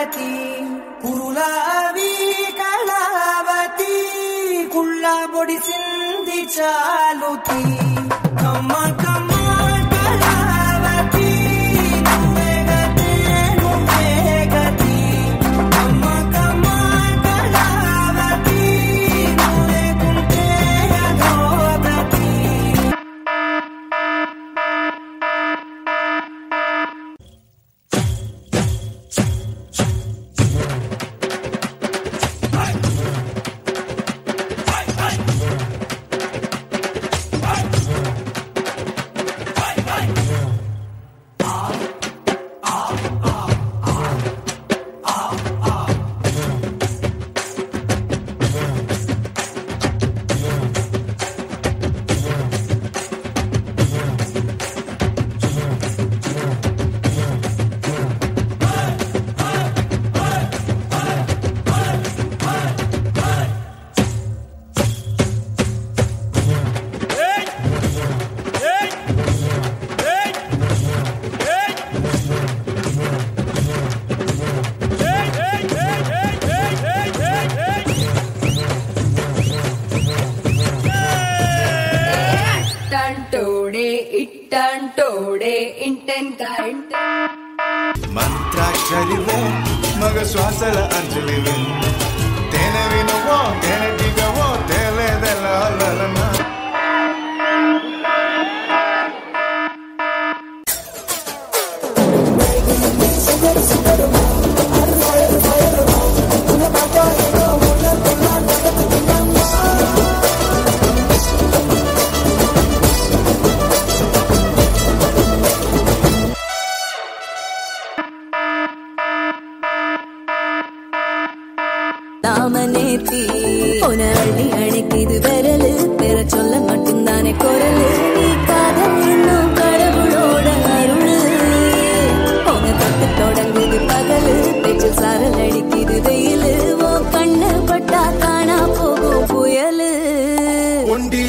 గతి కురులావి కళావతి కుళ్ళ బొడిసింది చాలుతి కమ్మ కమ్మ కళావతి నువ్వే గతి నువ్వే గతి కమ్మ కమ్మ కళావతి నువ్వే కుంటే అదో గతి ఇట్టంటోడే ఇట్టంటోడే ఇంటెన్ కరెంట్ మంత్రాక్షరివే మగ శ్వాసల అంజలివే తేనె వినువో తేనె దిగవో తేలేదెలన தாமனேத்தி உன அள்ளி அணைக்குது விரலு பெற சொல்ல மட்டும்தானே குரலு நீ காதல் என்னும் கடவுளோட அருளு உன தொட்டு தொடங்குது பகலு பேச்சில் சாரல் அடிக்குது வெயிலு ஓ கண்ணு பட்டா காணா போகும் புயலு ஒண்டி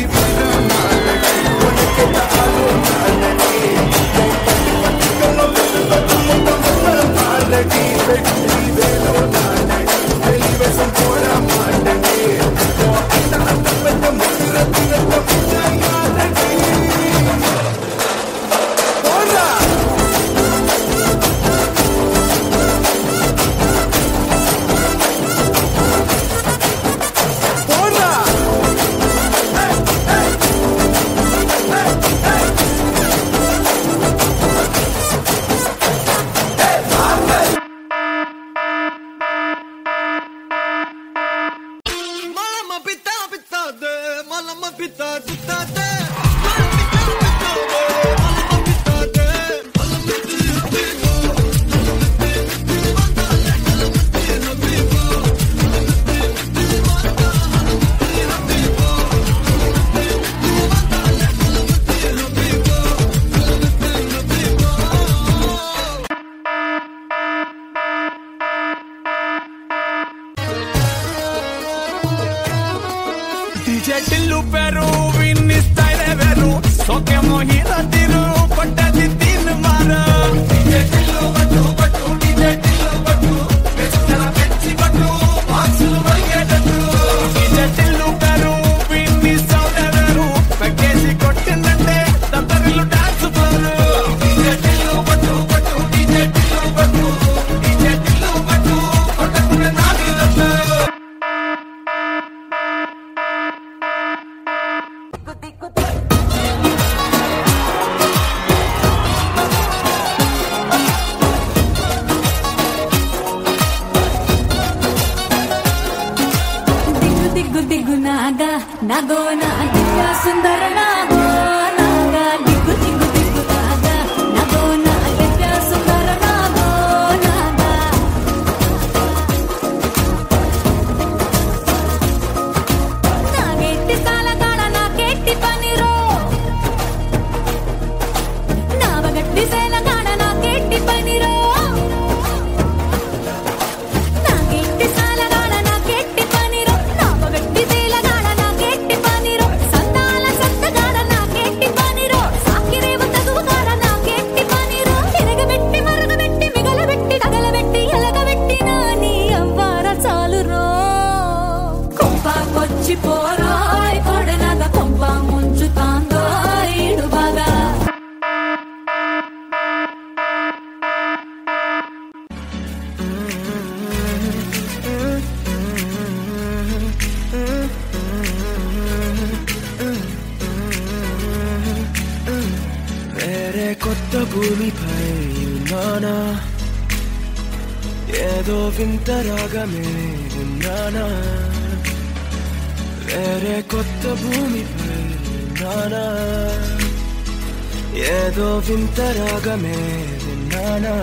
Malama pita pita de, malama pita pita de. DJ Tillu ಪೆರು ವಿನ್ನಿ ಸ್ಟೈಲ್ ವೆರು ಸೋಕೆ ಮೋಹಿದ ತಿರು ಪಟ್ಟದಿ ತಿನ್ ಮಾರ DJ ಟಿಲ್ಲು ಬಟ್ಟು ಬಟ್ಟು DJ ಟಿಲ್ಲು ಬಟ್ಟು ಬೆಚ್ಚನ ಬೆಚ್ಚಿ ಬಟ್ಟು ಬಾಕ್ಸುಲು ಮರಿಗೆಟಟ್ಟು DJ ಟಿಲ್ಲು ಪೆರು ವಿನ್ನಿ ಸೌಂಡ್ ವೆರು ಪೆಕ್ಕೇಸಿ ಕೊಟ್ಟಿಂದಂತೆ ತಂತರಿಲು డాన్స్ ಫ್ಲೋರ್ DJ ಟಿಲ್ಲು ಬಟ್ಟು ಬಟ್ಟು DJ ಟಿಲ್ಲು ಬಟ್ಟು DJ ಟಿಲ್ಲು ಬಟ್ಟು ಕೊಟ್ಟಕುನೆ ನಾಗಿರತ್ತು దిగ్గు దిగ్గు దిగ్గు నాగా నాగో నా దివ్య సుందర నాగో నాగా దిగ్గు దిగ్గు దిగ్గు నాగా నాగో నా దివ్య సుందర నాగో నాగా నాగెట్టి సాలగాడ నాకెట్టి పనిరో నావగట్టి సేలగాడ నాకెట్టి పనిరో నాకెట్టి సాలగాడ నాకెట్టి పనిరో నావగట్టి సేలగాడ నాకెట్టి పనిరో సందాల సత్తగాడ నాకెట్టి విన్నానా ఏదో వింత రాగమే విన్నానా వేరే కొత్త భూమిపై విన్నానా ఏదో వింత రాగమే విన్నానా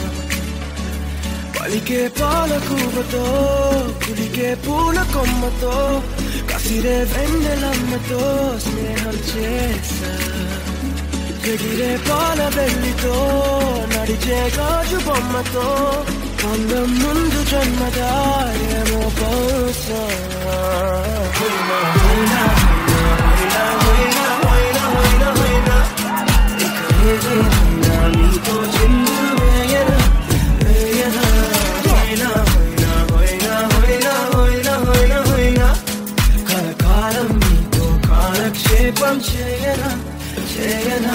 పలికే పాల కూవతో కులికే పూల కొమ్మతో కసిరే వెన్నెలమ్మతో స్నేహం చేసా ఎగిరే పాల బెల్లితో నడిచే గాజు బొమ్మతో అందం ముందు జన్మదా ఏమో బహుశా హోయినా, హోయినా, హోయినా, హోయినా, హోయినా, హోయినా, హోయినా. ఇక ఏదేమైనా మీతో చిందు వేయనా, వేయనా. హోయినా, హోయినా, హోయినా, హోయినా, హోయినా, హోయినా, హోయినా. కలకాలం మీతో కాలక్షేపం చేయనా చేయనా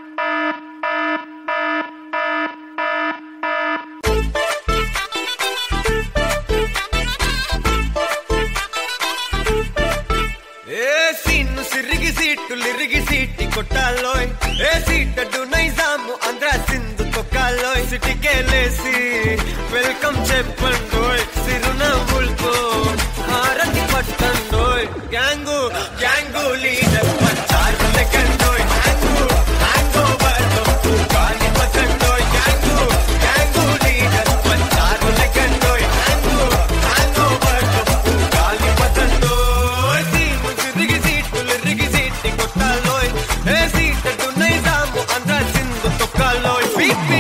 ఏ సీన్ సిరిగి సీటు లిరిగి సీటి కొట్టాలోయ్ ఏ సీటడు నైజాము ఆంధ్ర సింధు తొక్కాలోయ్ సిటికేలేసి వెల్కమ్ చెప్పండోయ్ సిరునవ్వులతో హారతి పట్టండోయ్ గ్యాంగు గ్యాంగు లీడర్ పంచారు లెక్కండోయ్ హ్యాంగు హ్యాంగ్ ఓవర్ గాలి పట్టండోయ్ గ్యాంగు గ్యాంగు లీడర్ పంచారు లెక్కండోయ్ హ్యాంగు హ్యాంగ్ ఓవర్ గాలి పట్టండోయ్ సీము సిరిగి సీటు లిరిగి సీటి కొట్టాలోయ్ ఏ సీటడు నైజాము ఆంధ్ర సింధు తొక్కాలోయ్ పీపీ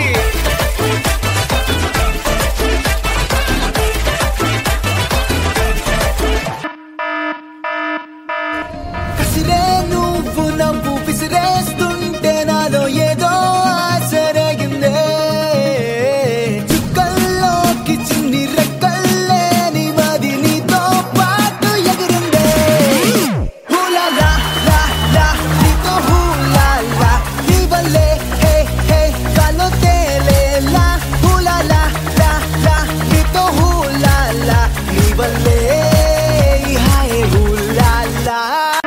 కసిరే నువ్వు నవ్వు విసిరేస్తుంటే నాలో ఏదో ఆశరగిందే చుక్కల్లోకి చిన్ని రెక్కల్లేని మది నీతో పాటు ఎగిరిందే హూలా లా లా లా నీతో హూలా లా నీ వల్లే హే హే కాలో తేలేలా హూలా లా లా లా నీతో హూలా లా నీ వల్లే హాయ్ హూలా లా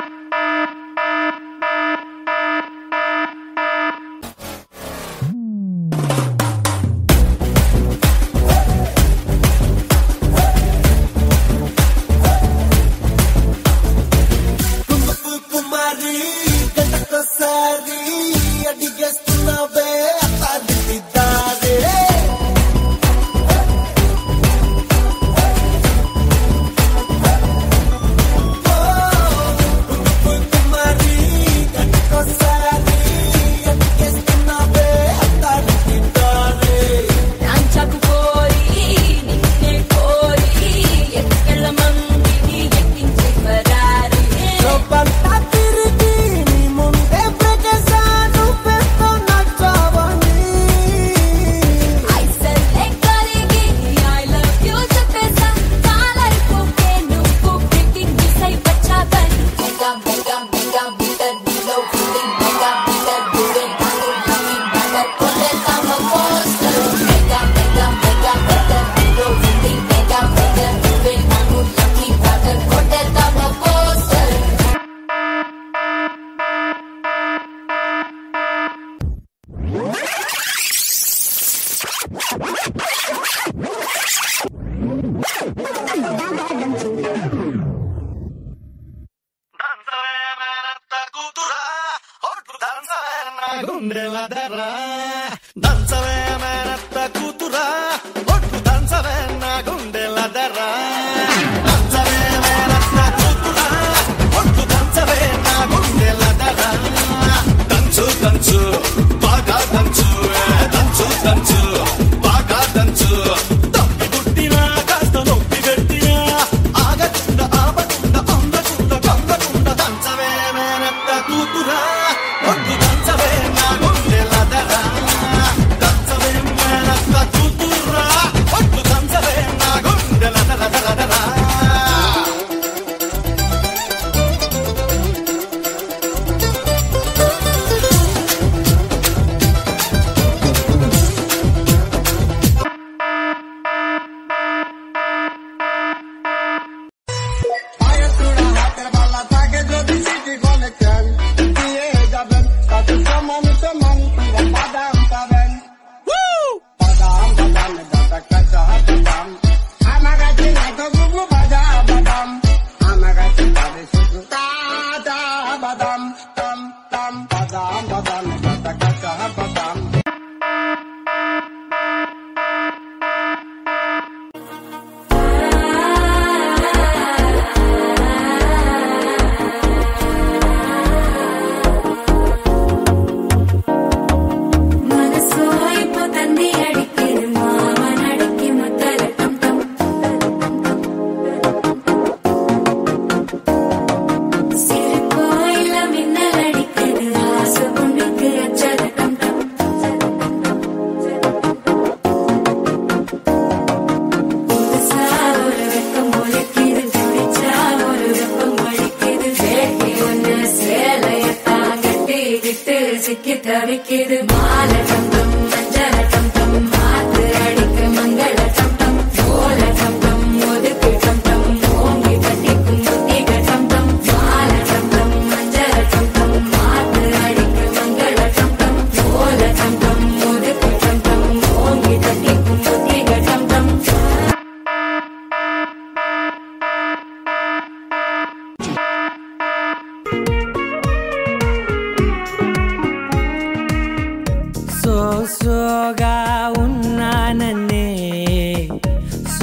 కుమారి గంటకోసారి అడిగేస్తున్నావే అతాదిద్దారే కుమారి గంటకోసారి అడిగేస్తున్నావే అతాదిద్దారే నాంచకు కోరి నిన్నే కోరి ఎక్కెళ్ళ మందిని ఎక్కించే పరారి లోపంతా తిరిగి నీ ముందే ప్రజసాను పెద్ద నచ్చావని ఐసల్లే కరిగి ఐ లవ్ యూ చెప్పేసా కాలైపోకే నువ్వు బ్రేకింగ్ న్యూస్ అయి వచ్చావని మెగా మెగా మెగా మీటర్ నీలో ఫీలింగ్ మెగా మీటర్ దూరే నాలో లవ్లీ మ్యాటర్ కొట్టేద్దామా poster mega mega mega meter నీలో ఫీలింగ్ మెగా మీటర్ దూరే నాలో లవ్లీ మ్యాటర్ కొట్టేద్దామా పోస్టర్ దంచవే మేనత్త కూతురా ఒట్టు దంచవే నా గుండెల దర్రా దంచవే మేనత్త కూతురా ఒట్టు దంచవే నా గుండెల దర్రా దంచు దంచు బాగా దంచు ఏ, దంచు దంచు బాగా దంచు తప్పి పుట్టినా కాస్త నొప్పి పెట్టినా ఆగకుండా ఆపకుండా అందకుండా కంగకుండా దంచవే మేనత్త కూతురా ఒట్టు దంచవే నా గుండెల దర్రా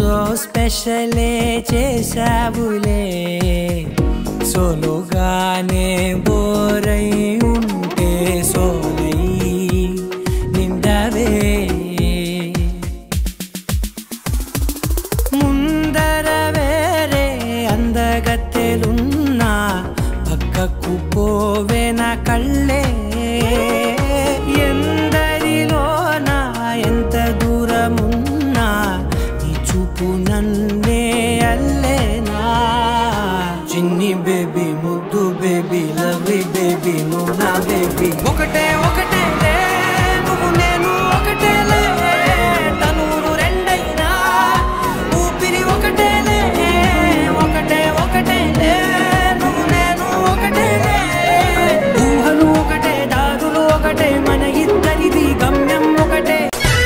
ఏదో స్పెషలే చేసావులే సోలుగానే బోరై ఉంటే సోలై నిండవే ముందర వేరే అందగత్తెలున్నా పక్కకు పోవే నా కళ్ళే ఎందరిలోన ఎంత దూరమున్నా నీ చూపు నన్నే అల్లేనా చిన్ని బేబీ ముద్దు బేబీ లవ్లీ బేబీ నువ్వు నా బేబీ ఒకటే ఒకటే లే, నువ్వు నేను ఒకటేలే తనువులు రెండైనా ఊపిరి ఒకటేలే ఒకటే ఒకటేలే నువ్వు నేను ఒకటేలే ఊహలు ఒకటే దారులు ఒకటే మన ఇద్దరిది గమ్యం ఒకటే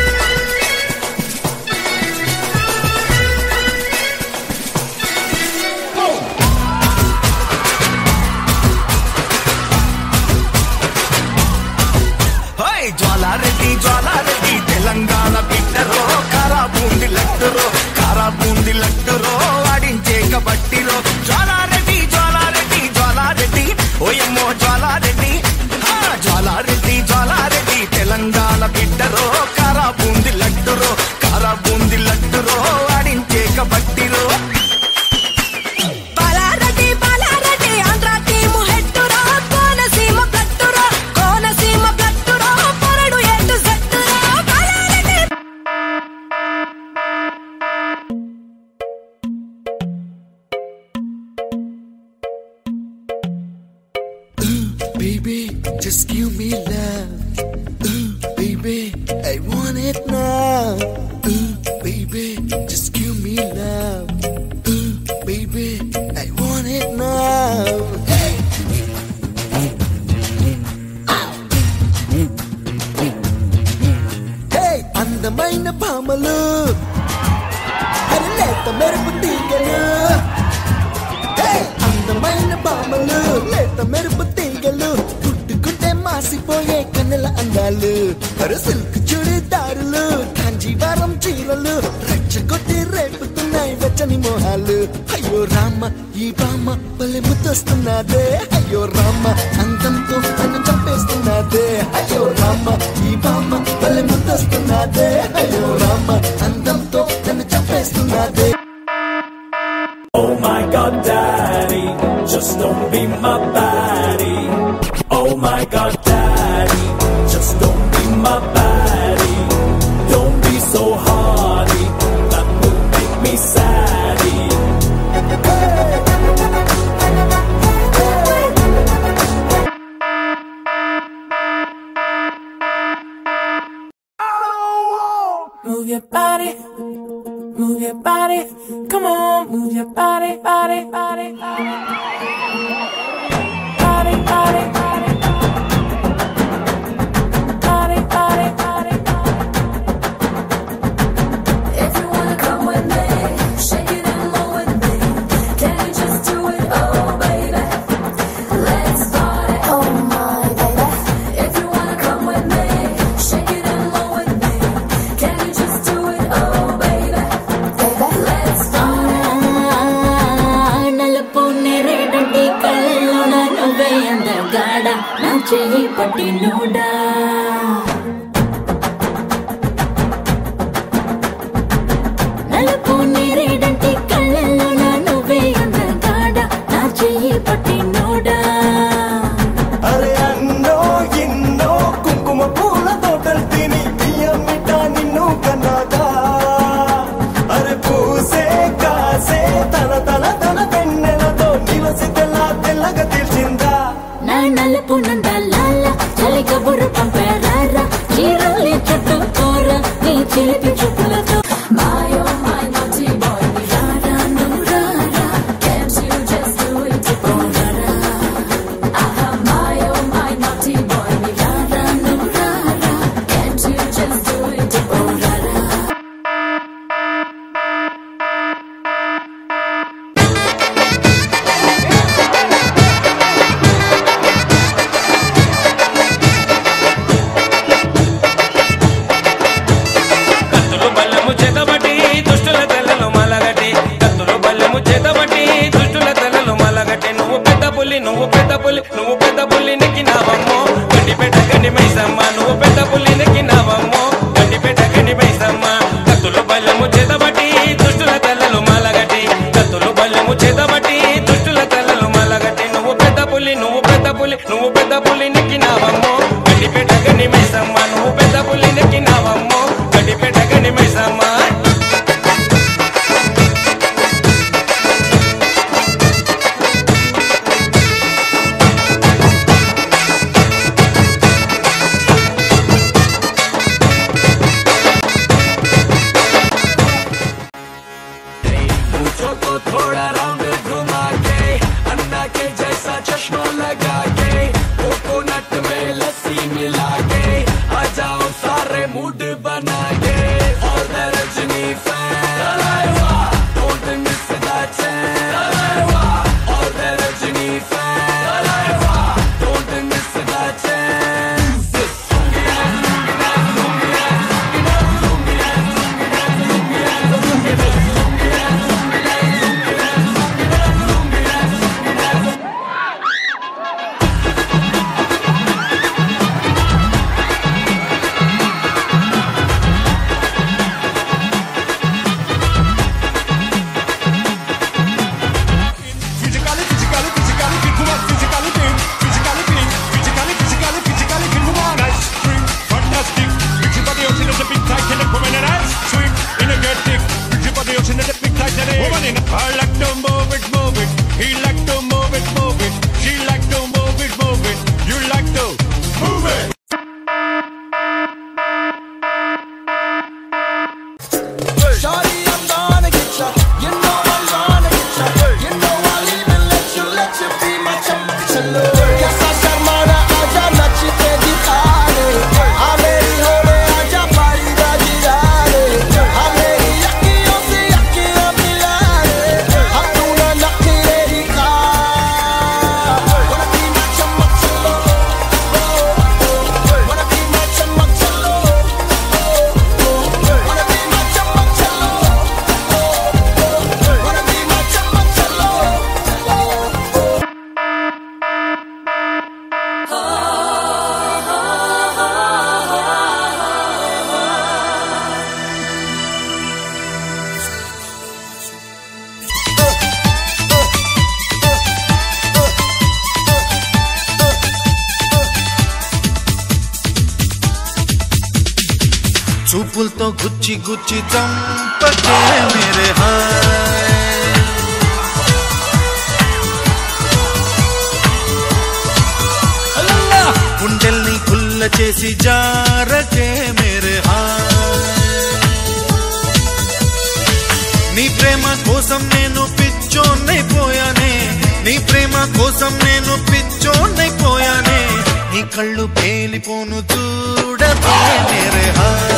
హోయ్ జ్వాలారెడ్డి జ్వాలారెడ్డి తెలంగాణ బిడ్డరో కారా బూంది లడ్డురో కారా బూంది లడ్డురో ఆడించే కబట్టిరో జ్వాలారెడ్డి జ్వాలారెడ్డి జ్వాలారెడ్డి ఓయమ్మో జ్వాలారెడ్డి ఆ, జ్వాలారెడ్డి జ్వాలారెడ్డి తెలంగాణ బిడ్డరో కారా బూంది లడ్డురో కారా బూంది లడ్డురో ఆడించే కబట్టిరో బాలారెడ్డి బాలారెడ్డి ఆంధ్ర టీము హెట్టురా కోనసీమ బ్లట్టురా కోనసీమ బ్లట్టురా పొరడు ఎటు జట్టురా Bala Reddy Baby, just give me love. Ooh, baby, I want it now. Ooh, baby, just give me love. Ooh, baby, I want it now. Hey. Hey, అందమైన భామలు అరే లేత మెరుపు తీగలు Hey! అందమైన బామలు లేత మెరుపు తీగలు పుట్టుకుంటే మాసిపోయే కన్నెల అందాలు అరే సిల్క్ చుడిదారులు కాంజీవరం చీరలు రెచ్చగొట్టి రేపుతున్నాయి వెచ్చని మోహాలు అయ్యో రామ ఈ బామ్మ భలే ముద్దొస్తున్నదే అయ్యో రామ అందంతో నన్ను చంపేస్తున్నదే అయ్యో రామ ఈ బామ్మ భలే ముద్దొస్తున్నదే అయ్యో రామ అందంతో నన్ను చంపేస్తున్నదే Oh my god, daddy, just don't be my baddie. Oh my god, daddy, just don't be my baddie. Don't be so hardy, that will make me saddy. Move your body, move your body, come on, move your body, body, body, body, body, body, body, body, body, body, If you wanna come with me, shake it and roll with me. Can you just do it, oh baby? Let's party, oh my baby. If you wanna come with me, shake it and roll with me. Can you just do it, oh baby? Let's party. నలుపు నెరేడంటి కళ్ళలోన నువ్వే అందగాడ నా చెయ్యి పట్టి NUDA నలుపు నెరేడంటి కళ్ళలోన నువ్వే అందగాడ నా చెయ్యి పట్టి నూడా అరే అన్నో ఎన్నో కుంకుమ పూల తోటలు తిని బియ్యం మిఠా నిన్ను కన్నాగా అరే పూసే కాసే తన తన తన పెన్నెలతో నిలసి తెల్ల తెల్లగా తెలిసిందా నా నలుపు నందలాల చలి కబురు పంపారా చీరల్ని చుట్టూ కోర నీ చిలిపి చూపులతో My oh my naughty boy, बालों को थोड़ा राउंड घुमा के अन्ना के जैसा चश्मा लगा के कोकोनट में लस्सी मिला के आ जाओ सारे मूड बना के और the Rajni fan don't miss the chance और the Rajni fan don't miss the chance Physically, physically, physically, fit woman. Physically fit, physically fit, physically, physically, physically fit woman. Nice, free, fantastic. With your body out in the big tight and the woman in eyes. Sweet, energetic. With your body out in the big tight and the woman in. I like to move it, move it. He like to move it, move it. She like to move it, move it. You like to move it. Shawty, I'm gonna get ya. You know I'm gonna get ya. You know I'll even let you, let you be my chumma chalo. कैसा शर्माना आजा नचते दिखाने. हाँ मेरी होने आजा पारी बाजी जाने. हाँ मेरी अखियों से अखियाँ मिलाने. हाँ तू ना नखरेरी का. Wanna be my chumma chalo. Oh, oh. Wanna be my chumma chalo. Oh, oh. Wanna be my chumma chalo. Oh, oh. Wanna be my chumma chalo. Oh, oh. చూపులతో గుచ్చి గుచ్చి చంపకే మేరే హాయ్ గుండెల్ని కుల్ల చేసి జారకే మేరే హాయ్ నీ ప్రేమ కోసం నేను పిచ్చోన్నైపోయానే నీ ప్రేమ కోసం నేను పిచ్చోన్నైపోయానే నీ కళ్ళు పేలిపోను చూడకే మేరే హాయ్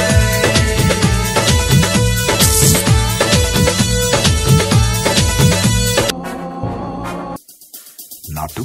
నాటు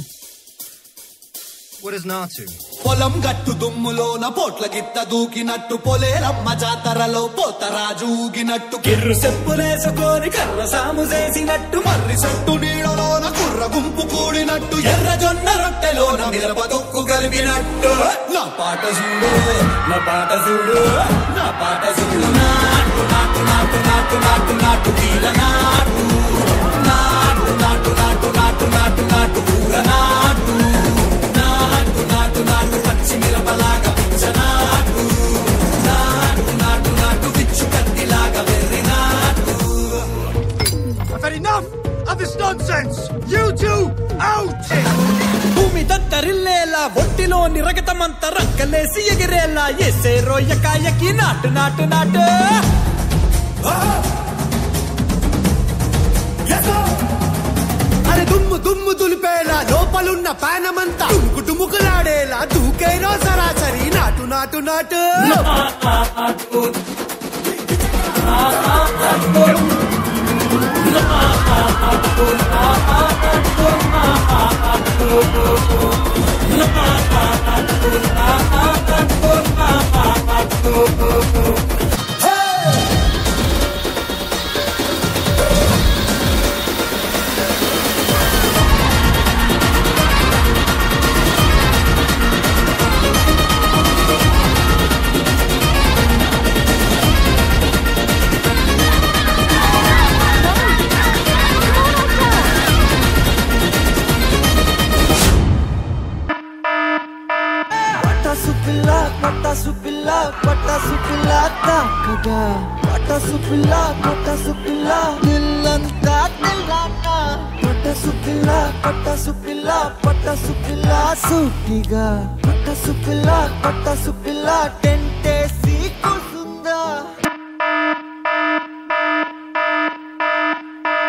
పొలం గట్టు దుమ్ములోన పోట్ల గిత్త దూకినట్టు పొలేరమ్మ జాతరలో పోతరాజు ఊగినట్టు కిర్రు చెప్పులేసుకొని కర్ర సాము చేసినట్టు మర్రి చెట్టు నీడలోన కుర్ర గుంపు కూడినట్టు ఎర్ర జొన్న రొట్టెలోన మిరప దొక్కు కలిపినట్టు నా పాట చూడు నా పాట చూడు నా పాట చూడు నాటు నాటు నాటు నాటు నాటు నాటు తీల నాటు నాటు నాటు నాటు నాటు నాటు నాటు కూర నాటు నాటు నాటు నాటు పచ్చి మిరపలాగా పిచ్చ నాటు నాటు నాటు నాటు పిచ్చు కత్తిలాగా వెర్రి నాటు I've had enough of this nonsense. You two out. భూమి దత్తరిల్లేలా ఒంటిలోని రగతమంత రక్కలేసి ఎగిరేలా ఎసే రొయ్య కాయకి నాటు నాటు నాటు అరే దుమ్ము దుమ్ము దులిపేలా లోపలున్న పానమంతా టుముకు టుముకులాడేలా దూకేనో సరాసరి నాటు నాటు నాటు పటాసు పిల్ల పటాసు పిల్ల పటాసు పిల్ల తాకగా పటాసు పిల్ల పటాసు పిల్ల దిల్లంతా తెల్లానా పటాసు పిల్ల పటాసు పిల్ల పటాసు పిల్ల సూటిగా పటాసు పిల్ల పటాసు పిల్ల టెంటేసి కూసుందా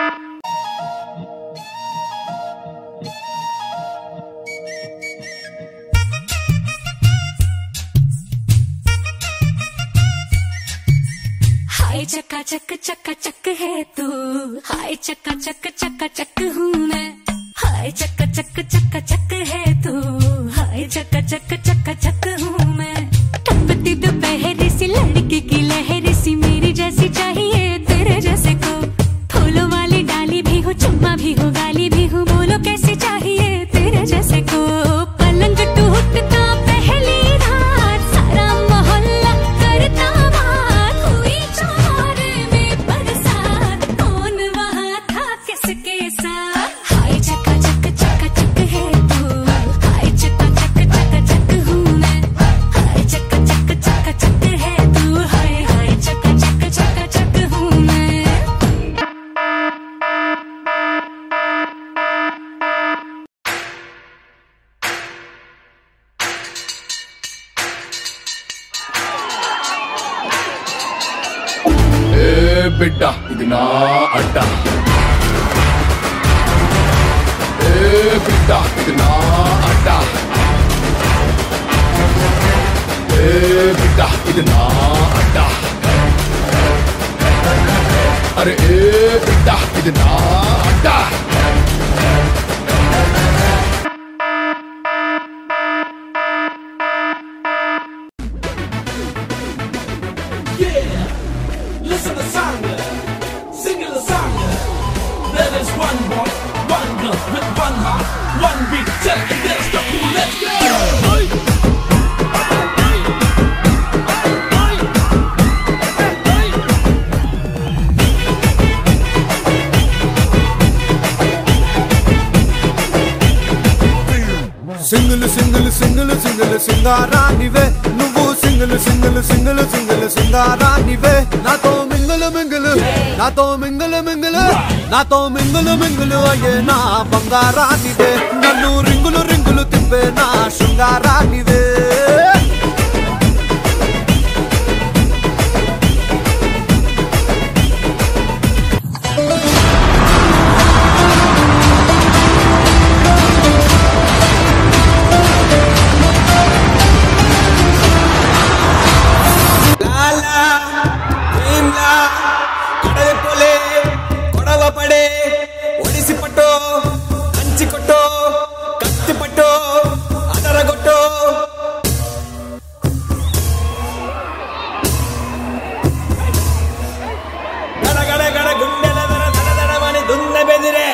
चक्का चक चक्का चक है तू हाय चक्का चक चक्का चक हूँ मैं हाय चक्का चक चक्का चक है तू हाय चक्का चक चक्का चक हूँ मैं टपती दोपहर सी लड़की की लहर सी मेरी जैसी चाहिए तेरे जैसे को फूलों वाली डाली भी हो चुम्मा भी हो गाली भी हो बोलो कैसी चाहिए तेरे जैसे को पलंग टूटता पहली रात सारा मोहल्ला करता बात हुई चौरे में बरसात कौन वहाँ था किसके साथ हाय चक्का चक चक्का चक है तू हाय चक्का चक चक्का चक हूँ मैं हाय चक्का चक चक्का चक है तू हाय हाय चक्का चक चक्का चक हूँ मैं ఏ బిడ్డ ఇది నా అడ్డ ఏ బిడ్డ ఇది నా అడ్డ ఏ బిడ్డ ఇది నా అడ్డ అరే ఏ బిడ్డ ఇది నా అడ్డ Listen to Sanga, singing the Sanga. There is one boy, one girl with one heart, one beat. Check it, there's the cool. Let's go. Single single single single సింగారానివే నువ్వు సింగిల్ సింగిల్ సింగిల్ సింగిల్ సింగారానివే నాతో మింగులు మింగులు నాతో మింగులు మింగులు నాతో మింగులు మింగులు అయ్యే నా బంగారానివే నన్ను రింగులు రింగులు తిప్పే నా శృంగారానివే లాలా భీమ్లా కడల పొలే కొడవ పడే ఒడిసి పట్టో కంచి కొట్టో కత్తి పట్టో అదరగొట్టో గడ గడ గడ గుండెల దర దడ దడమని దున్న బెదిరే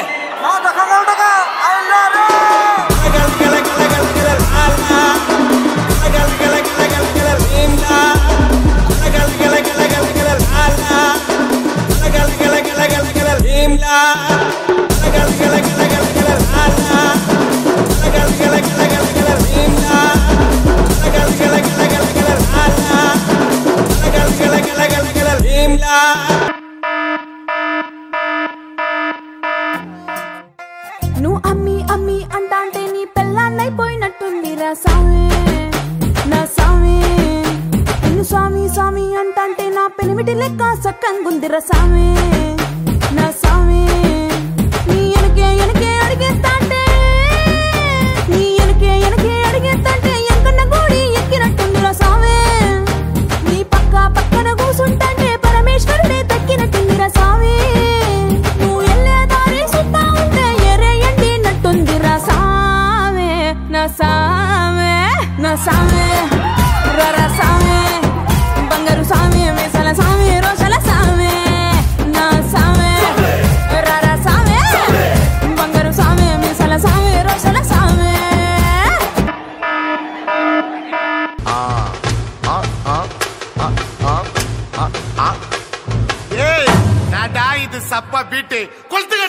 గల గల గల గల గల లాలా గల గల గల గల గల భీమ్లా గల గల గల గల గల లాలా గల గల గల గల గల భీమ్లా గల గల గల గల గల లాలా గల గల గల గల గల భీమ్లా గల గల గల గల గల లాలా గల గల గల గల గల భీమ్లా నువ్వు అమ్మి అమ్మి అంటాంటే నీ పెళ్ళాన్నైపోయినట్టుంది రా సామి నా సామి నిన్ను స్వామి స్వామి అంటాంటే నా పెనిమిటి లెక్క సక్కంగుంది రా సామి నా సామి నీ ఎనకే ఎనకే అడిగేస్తాంటే నీ ఎనకే ఎనకే అడిగేస్తాంటే ఎంకన్న గోడి ఎక్కినట్టుంది రా సామి నీ పక్క పక్కన కూసుంటాంటే పరమేశ్వరుడే తక్కినట్టుంది రా సామి నువ్వు వెళ్ళే దారి సుత్తా ఉంటే ఎరేయండి నట్టుంది రా సామే నా సామే నా సామే రరా సామే బంగారు సామే మేసల సామే రోషల సామే నా సామే రరా సామే బంగారు సామే మేసల సామే రోషల సామే ಏಯ್ ನಾಡ ಇದು ಸಪ್ಪ ಬಿಟ್ಟು ಕೊಳ್ತುಗಡ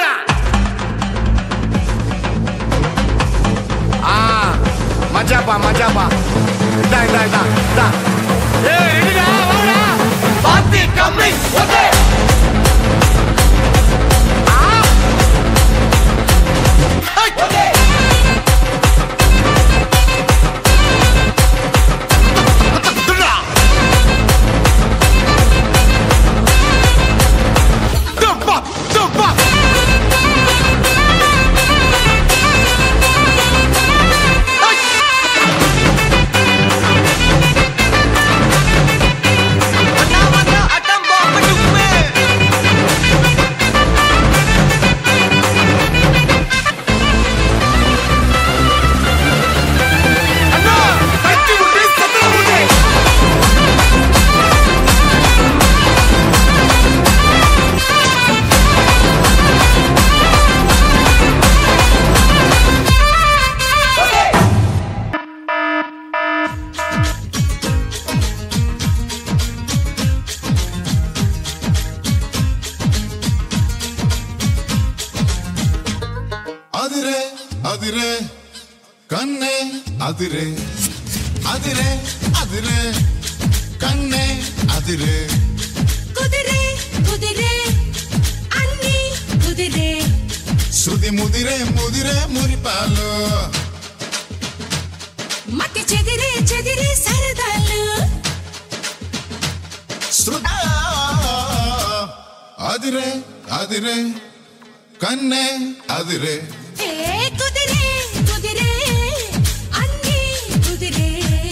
ಆ ಮಜಾ ಬಾ ಮಜಾ ಬಾ ಇದ ಇದ ಇದ ಇದ ಏ ಇಡಿಗ ಅವರ ಬಾತಿ ಕಮ್ಮಿ okay Dumpa! Dumpa! Atom bomb డుమ్మే అదిరే కన్నే అదిరే అదిరే అదిరే కన్నే అదిరే కుదిరే కుదిరే అన్ని కుదిరే శృతి ముదిరే ముదిరే మురిపాలు మట్టి చెదిరే చెదిరే సరదాలు శృతి అదిరే అదిరే కన్నే అదిరే ఏ కుదిరే కుదిరే అన్ని కుదిరే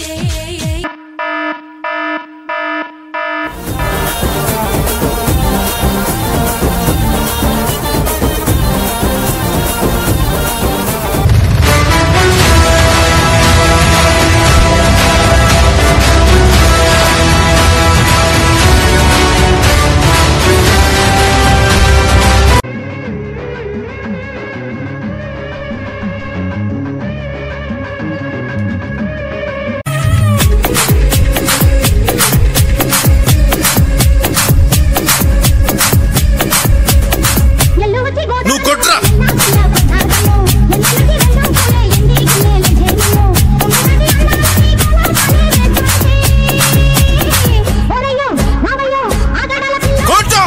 నువ్వు కొట్రా కొట్టు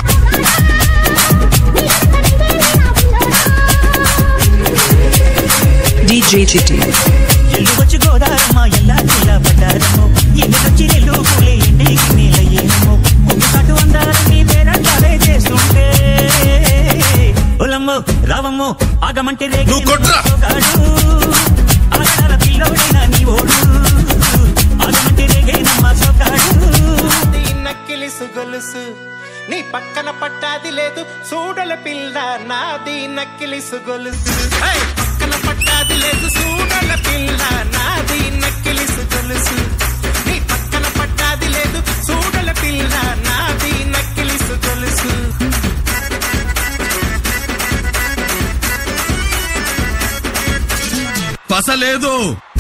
DJ Chitty. ఎల్లు వచ్చి గోదారమ్మ ఎల్లా జిల్లా పడ్డారమ్మో ఎల్లు వచ్చి నెల్లు పూలే ఇంటికి నీలయ్యేమో ముందు కటు అందాలని వేరంటాలే చేస్తుంటే ఒలమ్మో రావమ్మో ఆగమంటే రేగి నువ్వు కొట్రా. ఆగడాల పిల్లోడైనా నీ ఓడు ఆగమంటే రేగే నమ్మ సోకాడు నక్కిలిసు గొలుసు నీ పక్కన పట్టాది లేదు సూడల పిల్ల నాది నక్కిలిసు గొలుసు ఏయ్! పక్కన పట్టాది లేదు సూడల పిల్ల నాది నక్కిలిసు గొలుసు నీ పక్కన పట్టాది లేదు సూడల పిల్ల నాది నక్కిలిసు గొలుసు పసలేదు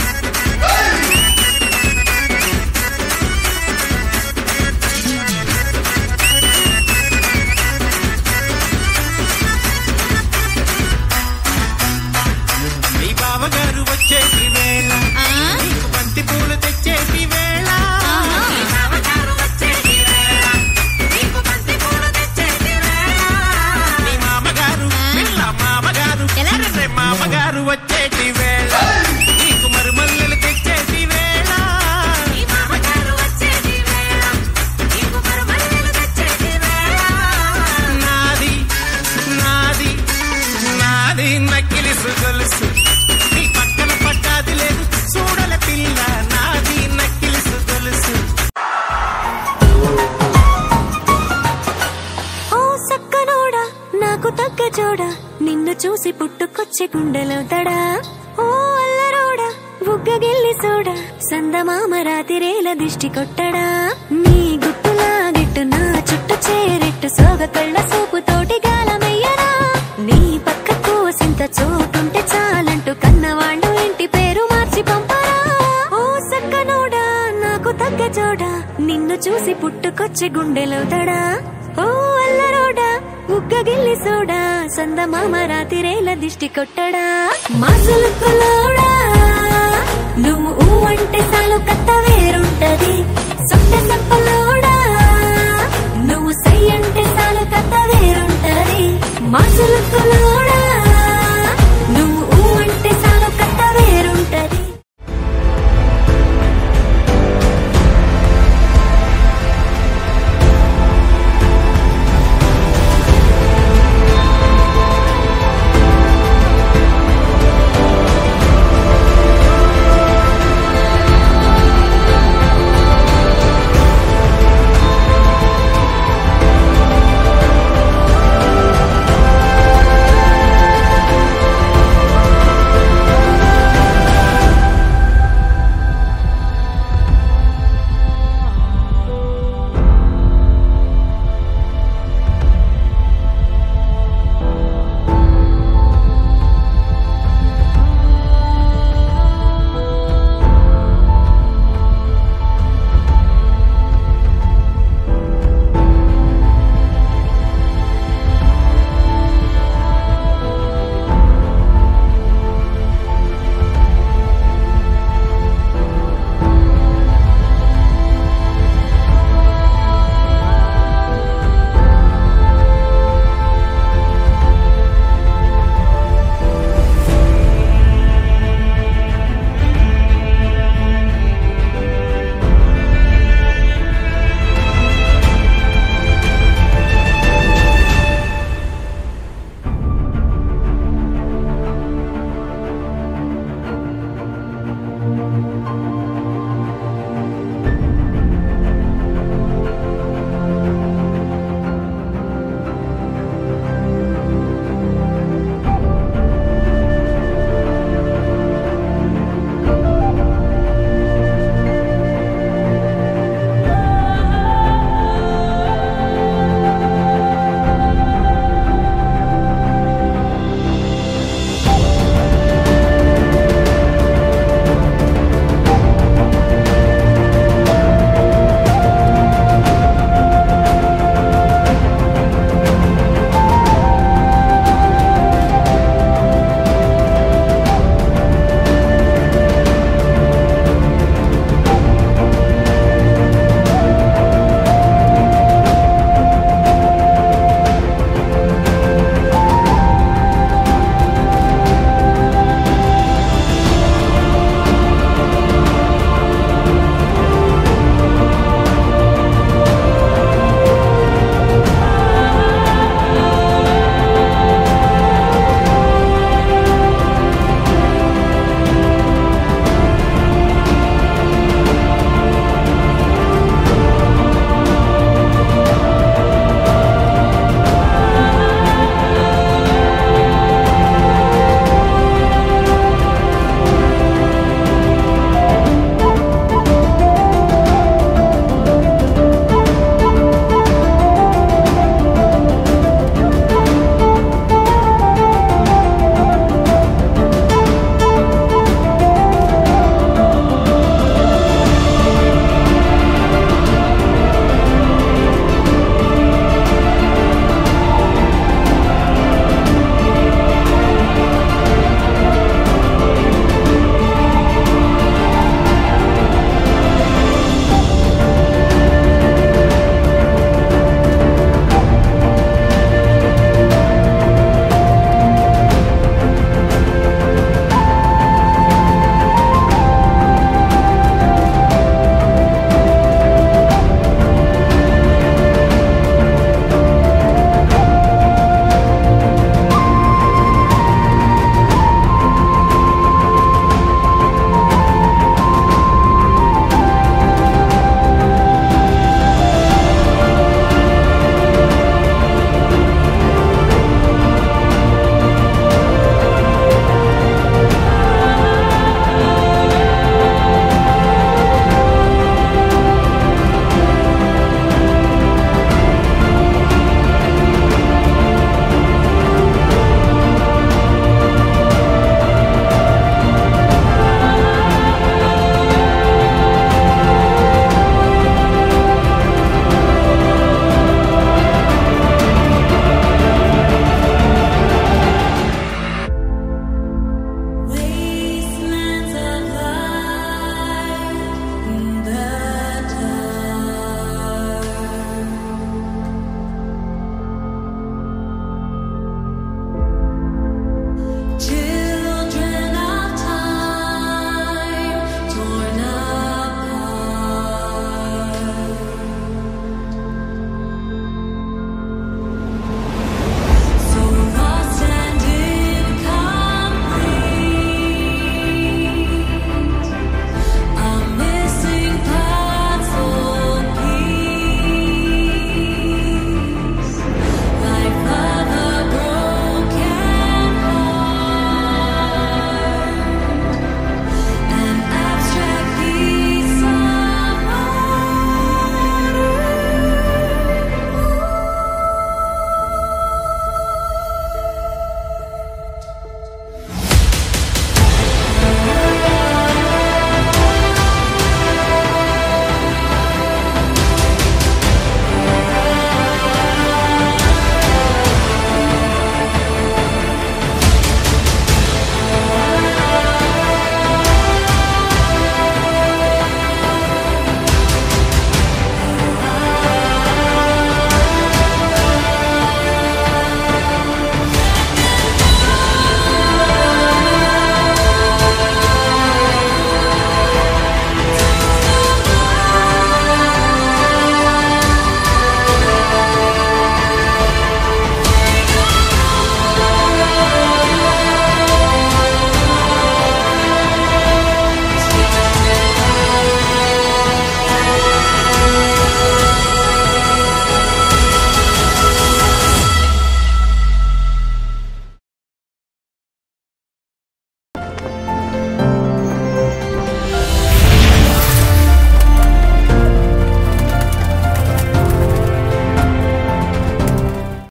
నీ బావగారు వచ్చేటి వేళ నీకు బంతి పూలు తెచ్చేటి వేళ నీ బావగారు వచ్చేటి వేళ నీకు బంతి పూలు తెచ్చేటి వేళ నీ మామగారు పిల్ల మామగారు అరే మామగారు వచ్చేటి వేళ నీకు మరుమల్లెలు తెచ్చేటి వేళ నీ మామగారు వచ్చేటి వేళ నీకు మరుమల్లెలు తెచ్చేటి వేళ నాది నాది నాది నక్కిలిసు గొలుసు నీ పక్కన పట్టాది లేదు చూడల పిల్ల నాది నక్కిలిసు గొలుసు ఓ సక్కనోడా నాకు తగ్గ జోడా నిన్ను చూసి పుట్టుకొచ్చే గుండెలవుతాడా ఓ అల్లరోడా బుగ్గగిల్లి సోడా సందమామ రాతిరేల దిష్టి కొట్టడా నీ గుట్టులా గిట్టు నా చుట్టూ చేరెట్టు సోగ కళ్ళ సూపు తోటి గాలమయ్యరా నీ పక్కకు సింత చోటుంటే చాలంటూ కన్నవాళ్ళు ఇంటి పేరు మార్చి పంపరా ఓ సక్కనోడా నాకు తగ్గ జోడా నిన్ను చూసి పుట్టుకొచ్చే గుండెలవుతాడా ఓ అల్లరోడా ఉగ్గగిల్లి సోడా సందమామ రాతిరేల దిష్టి కొట్టడా మాసులు కొలోడా నువ్వు ఊ అంటే చాలు కత్త వేరుంటది సొట్ట సప్పలో